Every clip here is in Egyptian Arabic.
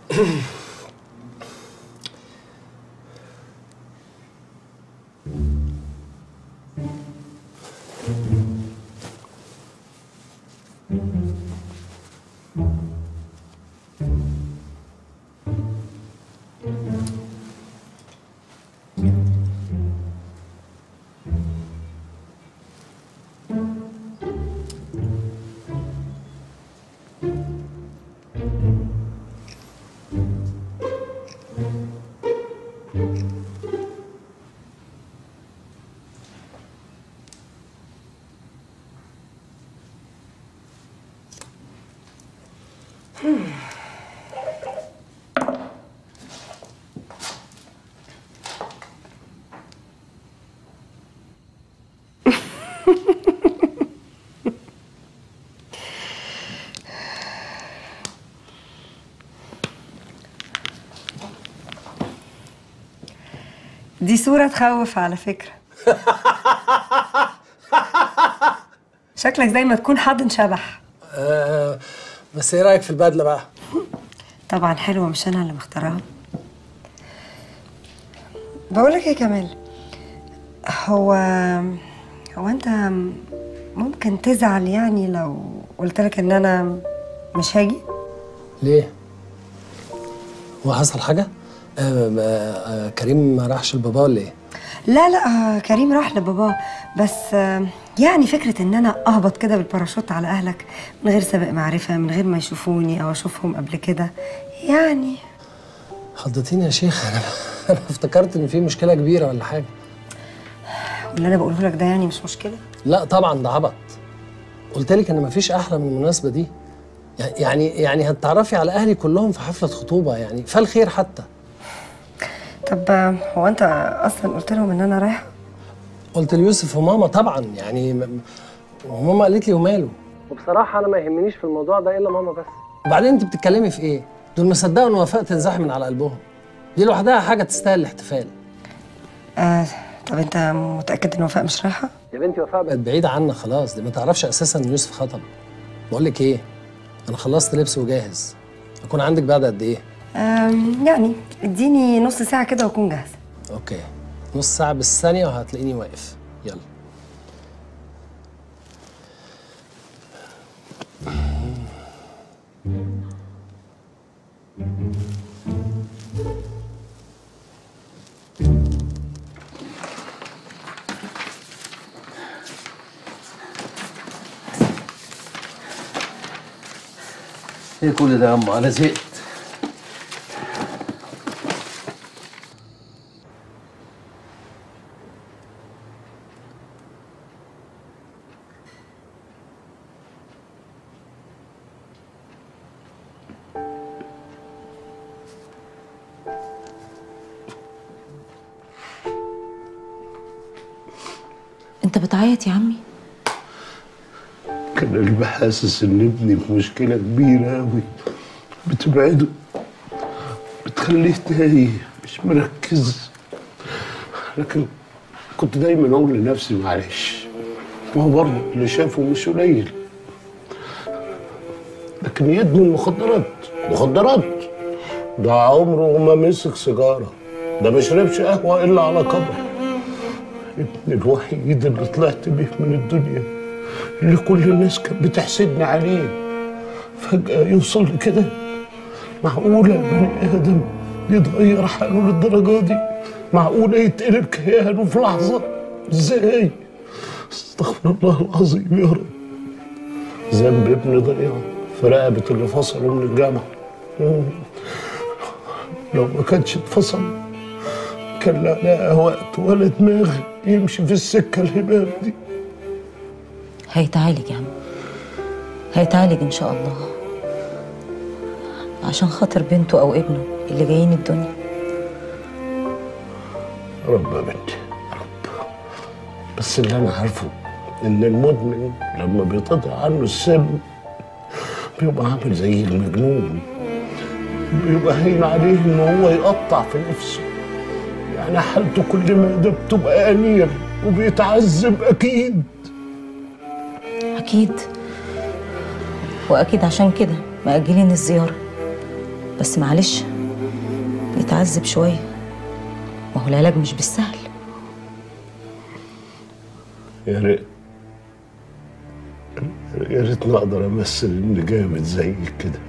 دي صورة تخوف على فكرة شكلك زي ما تكون حاضن شبح آه بس ايه رايك في البدله بقى طبعا حلوة مش أنا اللي مختارها بقولك يا كمال هو هو أنت ممكن تزعل يعني لو قلت لك إن أنا مش هاجي ليه هو حصل حاجه آه آه آه كريم ما راحش لباباه ولا ايه لا لا آه، كريم راح لباباه بس آه، يعني فكرة إن أنا أهبط كده بالباراشوت على أهلك من غير سابق معرفة من غير ما يشوفوني أو أشوفهم قبل كده يعني خضتيني يا شيخ انا انا افتكرت ان في مشكله كبيره ولا حاجه واللي أنا بقوله لك ده يعني مش مشكلة لا طبعا ده عبط قلت لك ان مفيش احلى من المناسبه دي يعني يعني هتتعرفي على اهلي كلهم في حفله خطوبه يعني فالخير حتى طب آه، هو أنت أصلا قلت لهم إن أنا رايحة قلت ليوسف وماما طبعا يعني م- وماما قالت لي وماله وبصراحه انا ما يهمنيش في الموضوع ده الا ماما بس وبعدين انت بتتكلمي في ايه دول مصدقوا ان وفاء تنزاح من على قلبهم دي لوحدها حاجه تستاهل الاحتفال آه طب أنت متأكد إن وفاء مش رايحة؟ يا بنتي وفاء بقت بعيده عنا خلاص دي ما تعرفش اساسا ان يوسف خطب بقول لك ايه انا خلصت لبس وجاهز اكون عندك بعد قد ايه آم، يعني اديني نص ساعة كده وأكون جاهزة اوكي نص ساعه بالثانيه وهتلاقيني واقف يلا ايه كل ده يا اما انا زهقت انت بتعيط يا عمي كان قلبي حاسس ان ابني في مشكله كبيره قوي بتبعده بتخليه تايه مش مركز لكن كنت دايما اقول لنفسي معلش ما هو برضه اللي شافه مش قليل لكن يدمن المخدرات مخدرات ده عمره ما مسك سيجاره ده ما شربش قهوه الا على كبر ابني الوحيد اللي طلعت بيه من الدنيا اللي كل الناس كانت بتحسدني عليه فجأة يوصل لكده معقولة يا بني آدم يتغير حاله للدرجة دي معقولة يتقلب كيانه في لحظة ازاي استغفر الله العظيم يا رب ذنب ابني ضيع في رقبة اللي فصلوا من الجامعة مم. لو ما كانش اتفصل كان لا لا وقت ولا دماغ يمشي في السكة الهباب دي هيتعالج يا عم هيتعالج ان شاء الله عشان خاطر بنته او ابنه اللي جايين الدنيا يا رب يا بنتي يا رب بس اللي انا عارفه ان المدمن لما بيتقطع عنه السم بيبقى عامل زي المجنون بيبقى هين عليه ان هو يقطع في نفسه يعني حالته كل ما ده بتبقى انير وبيتعذب اكيد اكيد واكيد عشان كده مأجلين الزياره بس معلش يتعذب شويه ما هو العلاج مش بالسهل يا ريت يا ريتني اقدر امثل اني جامد زيك كده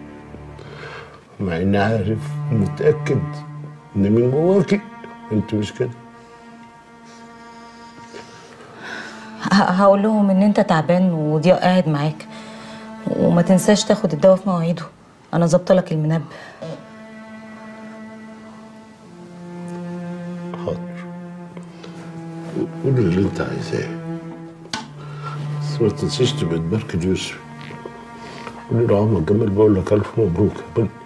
مع اني عارف ومتاكد ان من جواكي انت مش كده ه- هقول لهم ان انت تعبان وضياء قاعد معاك وما تنساش تاخد الدواء في مواعيده انا ظابطه لك المنبه حاضر قولي اللي انت عايزاه بس ما تنسيش تبقى تبارك يوسف قولي له عمر جمال بقول لك الف مبروك يا بني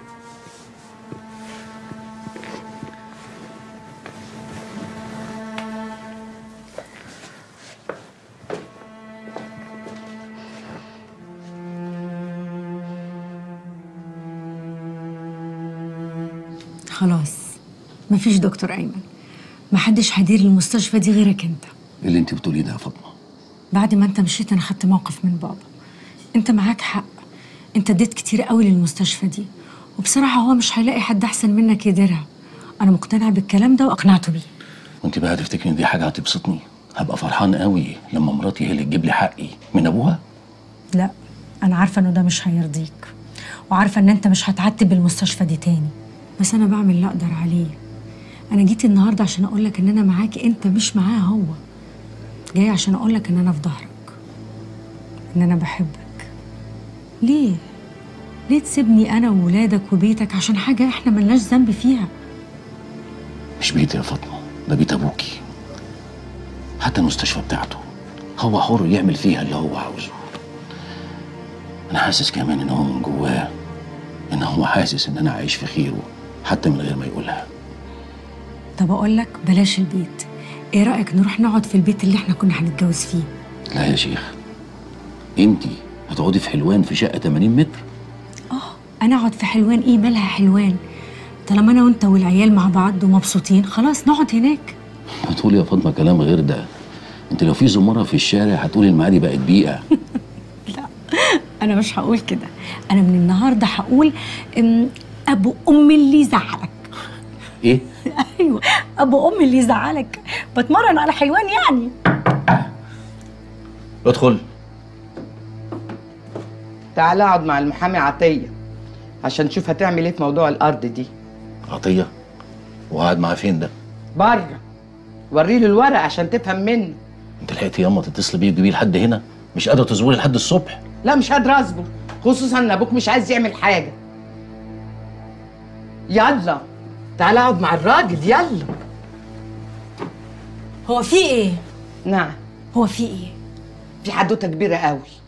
خلاص مفيش دكتور أيمن محدش هيدير المستشفى دي غيرك انت إيه اللي انت بتقوليه ده يا فاطمه بعد ما انت مشيت انا خدت موقف من بابا انت معاك حق انت اديت كتير قوي للمستشفى دي وبصراحة هو مش هيلاقي حد أحسن منك يديرها أنا مقتنعة بالكلام ده وأقنعته بيه وانت بقى تفتكري ان دي حاجه هتبسطني هبقى فرحان قوي لما مراتي هي اللي تجيب لي حقي من ابوها لا أنا عارفة إنه ده مش هيرضيك وعارفة إن أنت مش هتعتب المستشفى دي تاني بس أنا بعمل اللي أقدر عليه أنا جيت النهاردة عشان أقولك إن أنا معاك أنت مش معاه هو جاي عشان أقولك إن أنا في ظهرك إن أنا بحبك ليه؟ ليه تسيبني أنا وولادك وبيتك عشان حاجة إحنا ملناش ذنب فيها؟ مش بيتي يا فاطمه ده بيت ابوكي حتى المستشفى بتاعته هو حر يعمل فيها اللي هو عاوزه انا حاسس كمان ان هو من جواه ان هو حاسس ان انا عايش في خيره حتى من غير ما يقولها طب أقول لك بلاش البيت إيه رأيك نروح نقعد في البيت اللي إحنا كنا هنتجوز فيه؟ لا يا شيخ انت هتقعدي في حلوان في شقه 80 متر آه أنا أقعد في حلوان إيه مالها حلوان؟ طالما أنا وأنت والعيال مع بعض ومبسوطين خلاص نقعد هناك هتقولي يا فاطمه كلام غير ده انت لو في زمره في الشارع هتقولي المعادي بقت بيئه أنا مش هقول كده أنا من النهاردة هقول أم، أبو أم اللي يزعلك ايه أيوه أبو أم اللي يزعلك بتمرن على حلوان يعني ادخل تعال اقعد مع المحامي عطيه عشان نشوف هتعمل ايه في موضوع الارض دي عطيه وقعد معاه فين ده بره وريله الورق عشان تفهم منه انت لحقتي ياما تتصل بيه وتجيبيه لحد هنا مش قادره تصبري لحد الصبح لا مش قادره اصبر خصوصا ان ابوك مش عايز يعمل حاجه يلا تعال اقعد مع الراجل يلا هو في إيه؟ نعم هو في إيه؟ في حدوته كبيره قوي